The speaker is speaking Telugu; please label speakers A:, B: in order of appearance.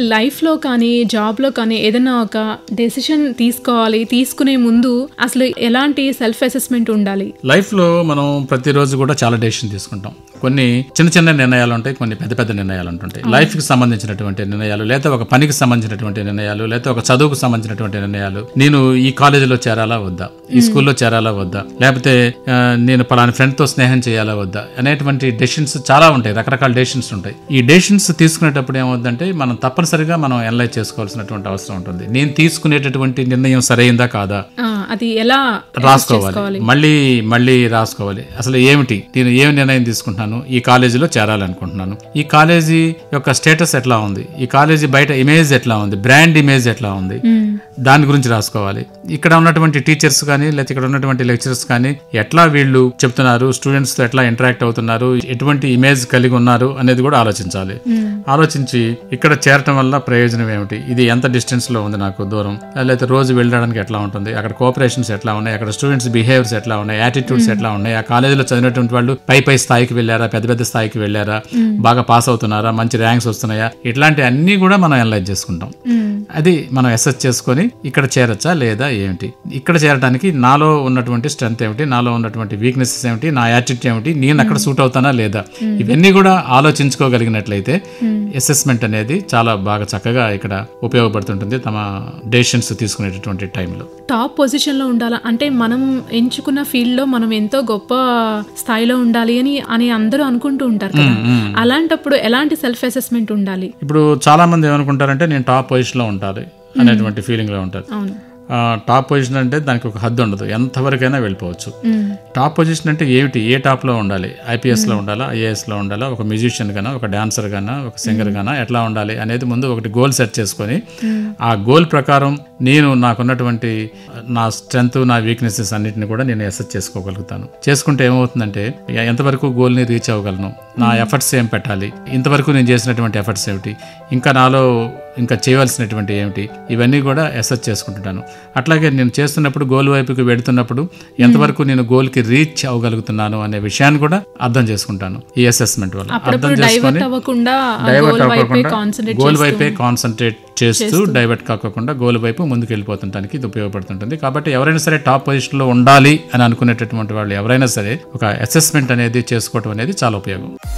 A: లైఫ్లో కానీ జాబ్లో కానీ ఏదైనా ఒక డెసిషన్ తీసుకోవాలి తీసుకునే ముందు అసలు ఎలాంటి సెల్ఫ్ అసెస్మెంట్ ఉండాలి
B: లైఫ్లో మనం ప్రతిరోజు కూడా చాలా డెసిషన్ తీసుకుంటాం కొన్ని చిన్న చిన్న నిర్ణయాలు ఉంటాయి కొన్ని పెద్ద పెద్ద నిర్ణయాలు ఉంటుంటాయి లైఫ్కి సంబంధించినటువంటి నిర్ణయాలు లేదా ఒక పనికి సంబంధించినటువంటి నిర్ణయాలు లేదా ఒక చదువుకు సంబంధించినటువంటి నిర్ణయాలు నేను ఈ కాలేజీలో చేరాలా వద్దా ఈ స్కూల్లో చేరాలా వద్దా లేకపోతే ఆ, నేను పలానా ఫ్రెండ్తో స్నేహం చేయాలా వద్దా అనేటువంటి డెసిషన్స్ చాలా ఉంటాయి రకరకాల డెసిషన్స్ ఉంటాయి ఈ డెసిషన్స్ తీసుకునేటప్పుడు ఏమవుతుందంటే మనం తప్పనిసరిగా మనం అనలైజ్ చేసుకోవాల్సినటువంటి అవసరం ఉంటుంది నేను తీసుకునేటటువంటి నిర్ణయం సరైందా కాదా
A: ఆ, అది ఎలా
B: రాసుకోవాలి మళ్ళీ మళ్ళీ రాసుకోవాలి అసలు ఏమిటి నేను ఏం నిర్ణయం తీసుకుంటున్నాను ఈ కాలేజీలో చేరాలనుకుంటున్నాను ఈ కాలేజీ యొక్క స్టేటస్ ఎట్లా ఉంది ఈ కాలేజీ బయట ఇమేజ్ ఎట్లా ఉంది బ్రాండ్ ఇమేజ్ ఎట్లా ఉంది దాని గురించి రాసుకోవాలి ఇక్కడ ఉన్నటువంటి టీచర్స్ కానీ లేకపోతే ఇక్కడ ఉన్నటువంటి లెక్చరర్స్ కానీ ఎట్లా వీళ్ళు చెప్తున్నారు స్టూడెంట్స్ తో ఎట్లా ఇంటరాక్ట్ అవుతున్నారు ఎటువంటి ఇమేజ్ కలిగి ఉన్నారు అనేది కూడా ఆలోచించాలి ఆలోచించి ఇక్కడ చేరటం వల్ల ప్రయోజనం ఏమిటి ఇది ఎంత డిస్టెన్స్ లో ఉంది నాకు దూరం లేకపోతే రోజు వెళ్ళడానికి ఎట్లా ఉంటుంది అక్కడ కోఆపరేషన్స్ ఎట్లా ఉన్నాయి అక్కడ స్టూడెంట్స్ బిహేవియర్స్ ఎట్లా ఉన్నాయి యాటిట్యూడ్స్ ఎట్లా ఉన్నాయి ఆ కాలేజీలో చదివినటువంటి వాళ్ళు పై పై స్థాయికి వెళ్ళారా పెద్ద పెద్ద స్థాయికి వెళ్ళారా బాగా పాస్ అవుతున్నారా మంచి ర్యాంక్స్ వస్తున్నాయా ఇట్లాంటి అన్ని కూడా మనం అనలైజ్ చేసుకుంటాం అది మనం అసెస్ చేసుకొని ఇక్కడ చేరొచ్చా లేదా ఏమిటి ఇక్కడ చేరడానికి నాలో ఉన్నటువంటి స్ట్రెంత్ ఏమిటి నాలో ఉన్నటువంటి వీక్నెసెస్ ఏమిటి నా యాటిట్యూడ్ ఏమిటి నేను అక్కడ సూట్ అవుతానా లేదా ఇవన్నీ కూడా ఆలోచించుకోగలిగినట్లయితే అసెస్మెంట్ అనేది చాలా బాగా చక్కగా ఇక్కడ ఉపయోగపడుతుంటుంది తమ డెసిషన్స్ తీసుకునేటటువంటి టైంలో
A: టాప్ పొజిషన్లో ఉండాలా అంటే మనం ఎంచుకున్న ఫీల్డ్లో మనం ఎంతో గొప్ప స్థాయిలో ఉండాలి అని అని అందరూ అనుకుంటూ ఉంటారు కదా అలాంటప్పుడు ఎలాంటి సెల్ఫ్ అసెస్మెంట్ ఉండాలి
B: ఇప్పుడు చాలా మంది ఏమనుకుంటారంటే నేను టాప్ పొజిషన్లో ఉండాలి అనేటువంటి ఫీలింగ్లో ఉంటారు
A: అవును
B: ఆ, టాప్ పొజిషన్ అంటే దానికి ఒక హద్దు ఉండదు ఎంతవరకైనా వెళ్ళిపోవచ్చు టాప్ పొజిషన్ అంటే ఏమిటి ఏ టాప్లో ఉండాలి ఐపీఎస్లో ఉండాలా ఐఏఎస్లో ఉండాలా ఒక మ్యూజిషియన్ గానా ఒక డాన్సర్ గానా ఒక సింగర్ గానా ఎట్లా ఉండాలి అనేది ముందు ఒకటి గోల్ సెట్ చేసుకొని ఆ గోల్ ప్రకారం నేను నాకున్నటువంటి నా స్ట్రెంగ్త్ నా వీక్నెసెస్ అన్నిటిని కూడా నేను అసెస్ చేసుకోగలుగుతాను చేసుకుంటే ఏమవుతుందంటే ఎ- ఎంతవరకు గోల్ని రీచ్ అవ్వగలను నా ఎఫర్ట్స్ ఏం పెట్టాలి ఇంతవరకు నేను చేసినటువంటి ఎఫర్ట్స్ ఏమిటి ఇంకా నాలో ఇంకా చేయవలసినటువంటి ఏమిటి ఇవన్నీ కూడా అసెస్ చేసుకుంటున్నాను అట్లాగే నేను చేస్తున్నప్పుడు గోల్ వైపుకి వెడుతున్నప్పుడు ఎంతవరకు నేను గోల్కి రీచ్ అవ్వగలుగుతున్నాను అనే విషయాన్ని కూడా అర్థం చేసుకుంటాను ఈ అసెస్మెంట్ వల్ల అర్థం
A: అప్పుడప్పుడు
B: చేసుకొని
A: డైవర్ట్ అవ్వకుండా
B: డైవర్ట్
A: గోల్ వైపే
B: అవ్వకుండా
A: కాన్సన్ట్రేట్
B: గోల్ వైపే కాన్సన్ట్రేట్ చేస్తూ డైవర్ట్ కాకుండా గోల్ వైపు ముందుకు వెళ్ళిపోతుంటానికి ఇది ఉపయోగపడుతుంటుంది కాబట్టి ఎవరైనా సరే టాప్ పొజిషన్ లో ఉండాలి అని అనుకునేటటువంటి వాళ్ళు ఎవరైనా సరే ఒక అసెస్మెంట్ అనేది చేసుకోవడం అనేది చాలా ఉపయోగం